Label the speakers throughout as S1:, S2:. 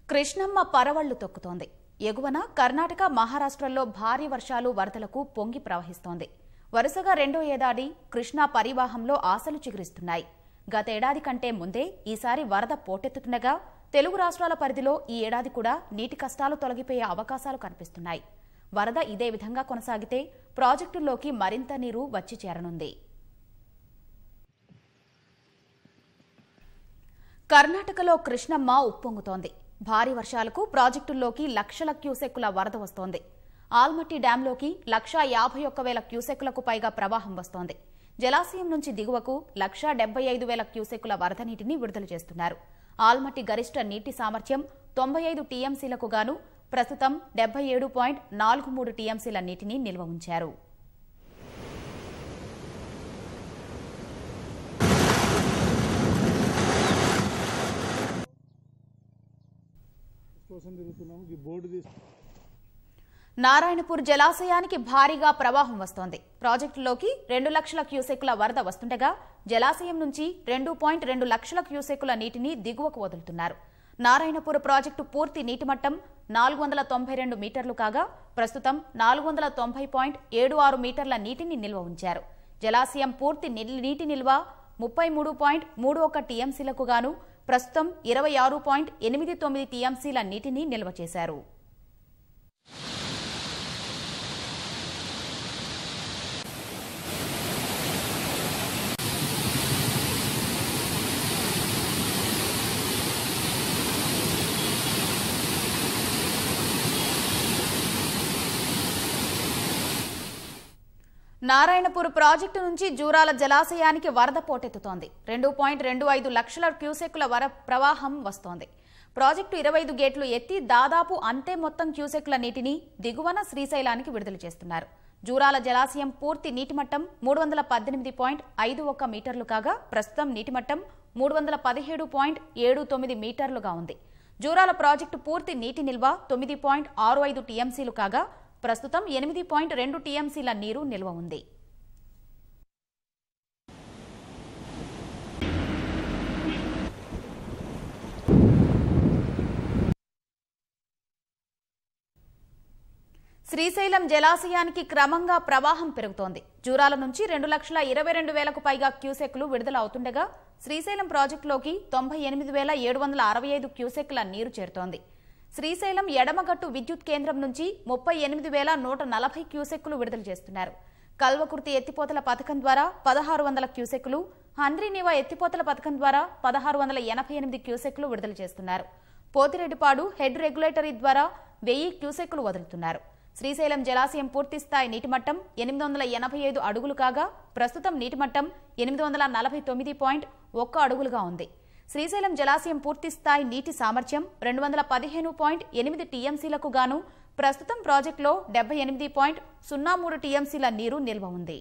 S1: కృష్ణమ్మ పరవళ్లు తొక్కుతోంది ఎగువన కర్ణాటక మహారాష్ట్రల్లో భారీ వర్షాలు వరదలకు పొంగి ప్రవహిస్తోంది వరుసగా రెండో ఏడాది కృష్ణా పరివాహంలో ఆశలు చిగురిస్తున్నాయి గతేడాది కంటే ముందే ఈసారి వరద పోటెత్తుతుండగా తెలుగు రాష్ట్రాల పరిధిలో ఈ ఏడాది కూడా నీటి కష్టాలు తొలగిపోయే అవకాశాలు కనిపిస్తున్నాయి వరద ఇదే విధంగా కొనసాగితే ప్రాజెక్టుల్లోకి మరింత నీరు వచ్చి చేరనుంది కర్ణాటకలో కృష్ణమ్మ ఉప్పొంగుతోంది భారీ వర్షాలకు ప్రాజెక్టుల్లోకి లక్షల క్యూసెక్కుల వరద వస్తోంది ఆల్మట్టి డ్యాంలోకి లక్షా యాభై ఒక్క వేల క్యూసెక్కులకు పైగా ప్రవాహం వస్తోంది జలాశయం నుంచి దిగువకు లక్షా డెబ్బై ఐదు వేల క్యూసెక్కుల వరద నీటిని విడుదల చేస్తున్నారు ఆల్మట్టి గరిష్ట నీటి సామర్థ్యం తొంభై ఐదు టీఎంసీలకు గాను ప్రస్తుతం డెబ్బై ఏడు పాయింట్ నాలుగు మూడు టీఎంసీల నీటిని నిల్వ ఉంచారు
S2: కోసం తిరుగుతున్నాము ఈ బోర్డు తీసి
S1: నారాయణపూర్ జలాశయానికి భారీగా ప్రవాహం వస్తోంది ప్రాజెక్టులోకి రెండు లక్షల క్యూసెక్కుల వరద వస్తుండగా జలాశయం నుంచి రెండు పాయింట్ రెండు లక్షల క్యూసెక్కుల నీటిని దిగువకు వదులుతున్నారు నారాయణపూర్ ప్రాజెక్టు పూర్తి నీటి మట్టం నాలుగు వందల తొంభై రెండు మీటర్లు కాగా ప్రస్తుతం నాలుగు వందల తొంభై పాయింట్ ఏడు ఆరు మీటర్ల నీటిని నిల్వ ఉంచారు జలాశయం పూర్తి నిల్- నీటి నిల్వ ముప్పై మూడు పాయింట్ మూడు ఒక టీఎంసీలకు గాను ప్రస్తుతం ఇరవై ఆరు పాయింట్ ఎనిమిది తొమ్మిది టీఎంసీల నీటిని నిల్వ చేశారు నారాయణపూర్ ప్రాజెక్టు నుంచి జూరాల జలాశయానికి వరద పోటెత్తుతోంది రెండు పాయింట్ రెండు ఐదు లక్షల క్యూసెక్కుల వర ప్రవాహం వస్తోంది ప్రాజెక్టు ఇరవై ఐదు గేట్లు ఎత్తి దాదాపు అంతే మొత్తం క్యూసెక్కుల నీటిని దిగువన శ్రీశైలానికి విడుదల చేస్తున్నారు జూరాల జలాశయం పూర్తి నీటి మట్టం మూడు వందల పద్దెనిమిది పాయింట్ ఐదు ఒక్క మీటర్లు కాగా ప్రస్తుతం నీటి మట్టం మూడు వందల పదిహేడు పాయింట్ ఏడు తొమ్మిది మీటర్లుగా ఉంది జూరాల ప్రాజెక్టు పూర్తి నీటి నిల్వ తొమ్మిది పాయింట్ ఆరు ఐదు టీఎంసీలు కాగా ప్రస్తుతం ఎనిమిది పాయింట్ రెండు టీఎంసీల నీరు నిల్వ ఉంది శ్రీశైలం జలాశయానికి క్రమంగా ప్రవాహం పెరుగుతోంది జూరాల నుంచి రెండు లక్షల ఇరవై రెండు వేలకు పైగా క్యూసెక్లు విడుదల అవుతుండగా శ్రీశైలం ప్రాజెక్టులోకి తొంభై ఎనిమిది వేల ఏడు వందల అరవై ఐదు క్యూసెక్ల నీరు చేరుతోంది శ్రీశైలం ఎడమగట్టు విద్యుత్ కేంద్రం నుంచి ముప్పై ఎనిమిది వేల నూట నలభై క్యూసెక్కులు విడుదల చేస్తున్నారు కల్వకుర్తి ఎత్తిపోతల పథకం ద్వారా పదహారు వందల క్యూసెక్కులు హంద్రీనివా ఎత్తిపోతల పథకం ద్వారా పదహారు వందల ఎనభై ఎనిమిది క్యూసెక్కులు విడుదల చేస్తున్నారు పోతిరెడ్డిపాడు హెడ్ రెగ్యులేటరీ ద్వారా వెయ్యి క్యూసెక్కులు వదులుతున్నారు శ్రీశైలం జలాశయం పూర్తి స్థాయి నీటి మట్టం ఎనిమిది వందల ఎనభై ఐదు అడుగులు కాగా ప్రస్తుతం నీటి మట్టం ఎనిమిది వందల నలభై తొమ్మిది పాయింట్ ఒక్క అడుగులుగా ఉంది శ్రీశైలం జలాశయం పూర్తి స్థాయి నీటి సామర్థ్యం రెండు వందల పదిహేను పాయింట్ ఎనిమిది టీఎంసీలకు గాను ప్రస్తుతం ప్రాజెక్టులో డెబ్బై ఎనిమిది పాయింట్ సున్నా మూడు టీఎంసీల నీరు నిల్వ ఉంది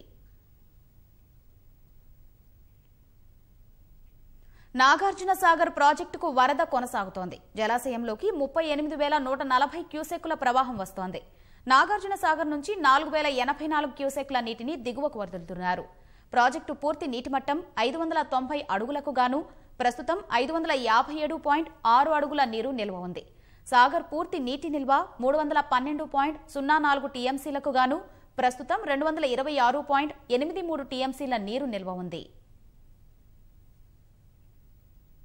S1: నాగార్జున సాగర్ ప్రాజెక్టుకు వరద కొనసాగుతోంది జలాశయంలోకి ముప్పై ఎనిమిది వేల నూట నలభై క్యూసెక్కుల ప్రవాహం వస్తోంది నాగార్జున సాగర్ నుంచి నాలుగు వేల ఎనభై నాలుగు క్యూసెక్ల నీటిని దిగువకు వదులుతున్నారు ప్రాజెక్టు పూర్తి నీటి మట్టం ఐదు వందల తొంభై అడుగులకు గాను ప్రస్తుతం ఐదు వందల యాభై ఏడు పాయింట్ ఆరు అడుగుల నీరు నిల్వ ఉంది సాగర్ పూర్తి నీటి నిల్వ మూడు వందల పన్నెండు పాయింట్ సున్నా నాలుగు టీఎంసీలకు గాను ప్రస్తుతం రెండు వందల ఇరవై ఆరు పాయింట్ ఎనిమిది మూడు టీఎంసీల నీరు నిల్వ ఉంది